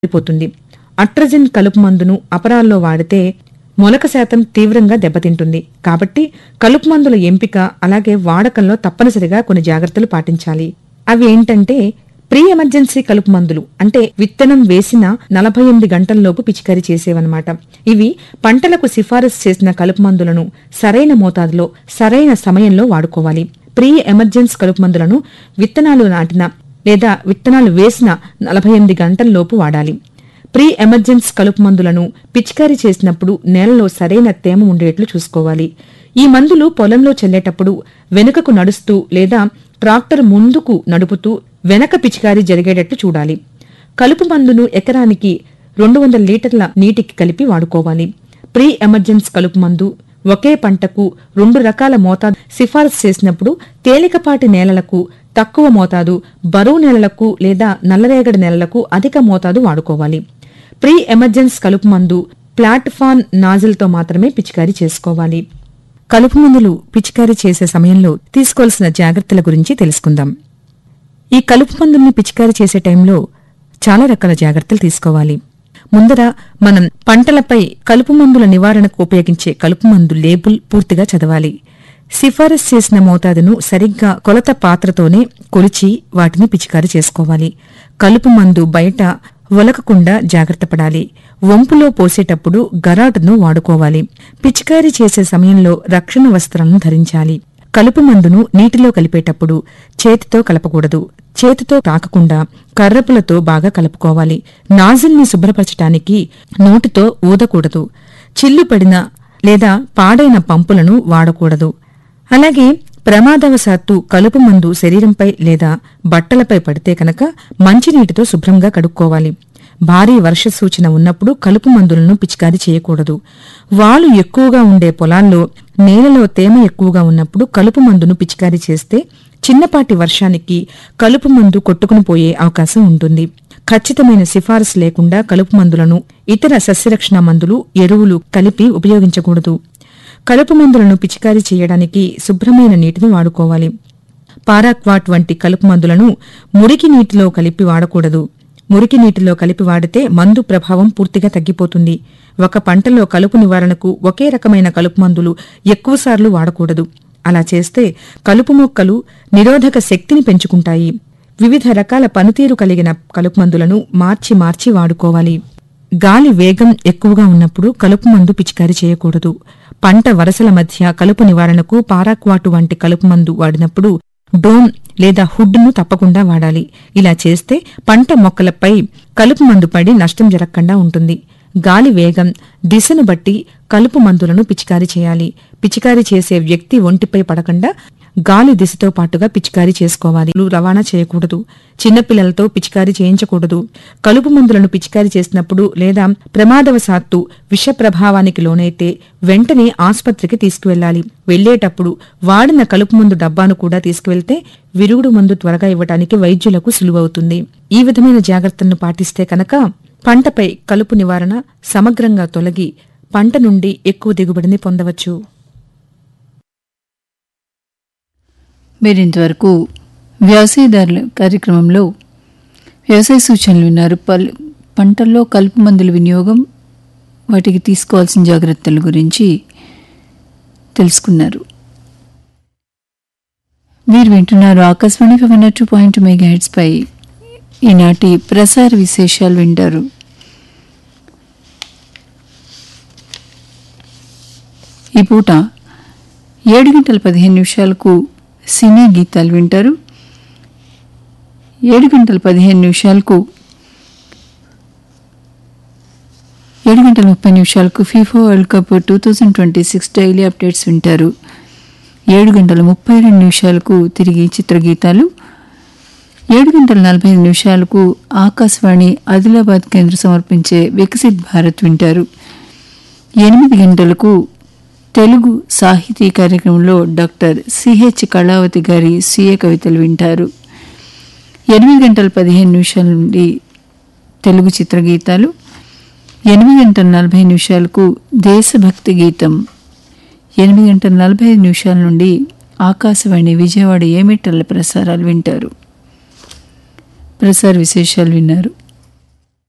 పడిపోతుంది అట్రజిన్ కలుపు మందును అపరాల్లో వాడితే మొలక శాతం తీవ్రంగా దెబ్బతింటుంది కాబట్టి కలుపు మందుల ఎంపిక అలాగే వాడకంలో తప్పనిసరిగా కొన్ని జాగ్రత్తలు పాటించాలి అవి ఏంటంటే ప్రీ ఎమర్జెన్సీ కలుపు మందులు అంటే విత్తనం వేసిన నలభై ఎనిమిది గంటల్లోపు పిచికారీ చేసేవన్నమాట ఇవి పంటలకు సిఫారసు చేసిన కలుపు మందులను సరైన మోతాదులో సరైన సమయంలో వాడుకోవాలి ప్రీ ఎమర్జెన్సీ కలుపు మందులను విత్తనాలు నాటిన లేదా విత్తనాలు వేసిన నలభై ఎనిమిది గంటల్లోపు వాడాలి ప్రీ ఎమర్జెన్స్ కలుపు మందులను పిచికారీ చేసినప్పుడు నేలలో సరైన తేమ ఉండేట్లు చూసుకోవాలి ఈ మందులు పొలంలో చల్లేటప్పుడు వెనుకకు నడుస్తూ లేదా ట్రాక్టర్ ముందుకు నడుపుతూ వెనక పిచికారీ జరిగేటట్లు చూడాలి కలుపు మందును ఎకరానికి రెండు వందల లీటర్ల నీటికి కలిపి వాడుకోవాలి ప్రీ ఎమర్జెన్స్ కలుపు మందు ఒకే పంటకు రెండు రకాల మోతాదు సిఫారసు చేసినప్పుడు తేలికపాటి నేలలకు తక్కువ మోతాదు బరువు నేలలకు లేదా నల్లరేగడి నేలలకు అధిక మోతాదు వాడుకోవాలి ప్రీ ఎమర్జెన్స్ కలుపు మందు ప్లాట్ఫామ్ నాజిల్తో మాత్రమే పిచికారీ చేసుకోవాలి కలుపు మందులు పిచికారీ చేసే సమయంలో తీసుకోవాల్సిన జాగ్రత్తల గురించి తెలుసుకుందాం ఈ కలుపు మందుల్ని పిచికారీ చేసే టైంలో చాలా రకాల జాగ్రత్తలు తీసుకోవాలి ముందర మనం పంటలపై కలుపు మందుల నివారణకు ఉపయోగించే కలుపు మందు లేబుల్ పూర్తిగా చదవాలి సిఫారసు చేసిన మోతాదును సరిగ్గా కొలత పాత్రతోనే కొలిచి వాటిని పిచికారీ చేసుకోవాలి కలుపు మందు బయట ఒలకకుండా జాగ్రత్త పడాలి వంపులో పోసేటప్పుడు గరాటును వాడుకోవాలి పిచికారీ చేసే సమయంలో రక్షణ వస్త్రాలను ధరించాలి కలుపు మందును నీటిలో కలిపేటప్పుడు చేతితో కలపకూడదు చేతితో తాకకుండా కర్రపులతో బాగా కలుపుకోవాలి నాజిల్ని శుభ్రపరచటానికి నోటితో ఊదకూడదు చిల్లు పడిన లేదా పాడైన పంపులను వాడకూడదు అలాగే ప్రమాదవశాత్తు కలుపు మందు శరీరంపై లేదా బట్టలపై పడితే కనుక మంచినీటితో శుభ్రంగా కడుక్కోవాలి భారీ వర్ష సూచన ఉన్నప్పుడు కలుపు మందులను పిచికారీ చేయకూడదు వాలు ఎక్కువగా ఉండే పొలాల్లో నేలలో తేమ ఎక్కువగా ఉన్నప్పుడు కలుపు మందును పిచికారీ చేస్తే చిన్నపాటి వర్షానికి కలుపు మందు కొట్టుకుని పోయే అవకాశం ఉంటుంది ఖచ్చితమైన సిఫారసు లేకుండా కలుపు మందులను ఇతర సస్యరక్షణ మందులు ఎరువులు కలిపి ఉపయోగించకూడదు కలుపు మందులను పిచికారీ చేయడానికి శుభ్రమైన నీటిని వాడుకోవాలి పారాక్వాట్ వంటి కలుపు మందులను మురికి నీటిలో కలిపి వాడకూడదు మురికి నీటిలో కలిపి వాడితే మందు ప్రభావం పూర్తిగా తగ్గిపోతుంది ఒక పంటలో కలుపు నివారణకు ఒకే రకమైన కలుపు మందులు ఎక్కువసార్లు వాడకూడదు అలా చేస్తే కలుపు మొక్కలు నిరోధక శక్తిని పెంచుకుంటాయి వివిధ రకాల పనితీరు కలిగిన కలుపు మందులను మార్చి మార్చి వాడుకోవాలి గాలి వేగం ఎక్కువగా ఉన్నప్పుడు కలుపు మందు పిచికారీ చేయకూడదు పంట వరసల మధ్య కలుపు నివారణకు పారాక్వాటు వంటి కలుపు మందు వాడినప్పుడు డోమ్ లేదా హుడ్ను తప్పకుండా వాడాలి ఇలా చేస్తే పంట మొక్కలపై కలుపు మందు పడి నష్టం జరగకుండా ఉంటుంది గాలి వేగం దిశను బట్టి కలుపు మందులను పిచికారీ చేయాలి పిచికారీ చేసే వ్యక్తి ఒంటిపై పడకుండా గాలి దిశతో పాటుగా పిచికారీ చేసుకోవాలి రవాణా చేయకూడదు చిన్నపిల్లలతో పిచికారీ చేయించకూడదు కలుపు మందులను పిచికారీ చేసినప్పుడు లేదా ప్రమాదవశాత్తు విష ప్రభావానికి లోనైతే వెంటనే ఆసుపత్రికి తీసుకువెళ్లాలి వెళ్లేటప్పుడు వాడిన కలుపు మందు డబ్బాను కూడా తీసుకువెళ్తే విరుగుడు మందు త్వరగా ఇవ్వటానికి వైద్యులకు సులువవుతుంది ఈ విధమైన జాగ్రత్తలను పాటిస్తే కనుక పంటపై కలుపు నివారణ సమగ్రంగా తొలగి పంట నుండి ఎక్కువ దిగుబడిని పొందవచ్చు మీరింతవరకు వ్యవసాయదారుల కార్యక్రమంలో వ్యవసాయ సూచనలు విన్నారు పలు పంటల్లో కలుపు మందుల వినియోగం వాటికి తీసుకోవాల్సిన జాగ్రత్తల గురించి తెలుసుకున్నారు మీరు వింటున్నారు Akashvani five two point mega పై ఈనాటి ప్రసార విశేషాలు వింటారు ఈ పూట ఏడు గంటల పదిహేను నిమిషాలకు సినీ గీతాలు వింటారు ఏడు గంటల పదిహేను నిమిషాలకు ఏడు గంటల ముప్పై నిమిషాలకు FIFA World Cup two thousand twenty six daily updates వింటారు ఏడు గంటల ముప్పై రెండు నిమిషాలకు తిరిగి చిత్రగీతాలు ఏడు గంటల నలభై ఐదు నిమిషాలకు ఆకాశవాణి ఆదిలాబాద్ కేంద్రం సమర్పించే వికసిత్ భారత్ వింటారు ఎనిమిది గంటలకు తెలుగు సాహితీ కార్యక్రమంలో డాక్టర్ సిహెచ్ కళావతి గారి స్వీయ కవితలు వింటారు ఎనిమిది గంటల పదిహేను నిమిషాల నుండి తెలుగు చిత్రగీతాలు ఎనిమిది గంటల నలభై నిమిషాలకు దేశభక్తి గీతం ఎనిమిది గంటల నలభై ఐదు నిమిషాల నుండి ఆకాశవాణి విజయవాడ ఏమిటల్ల ప్రసారాలు వింటారు ప్రసార విశేషాలు విన్నారు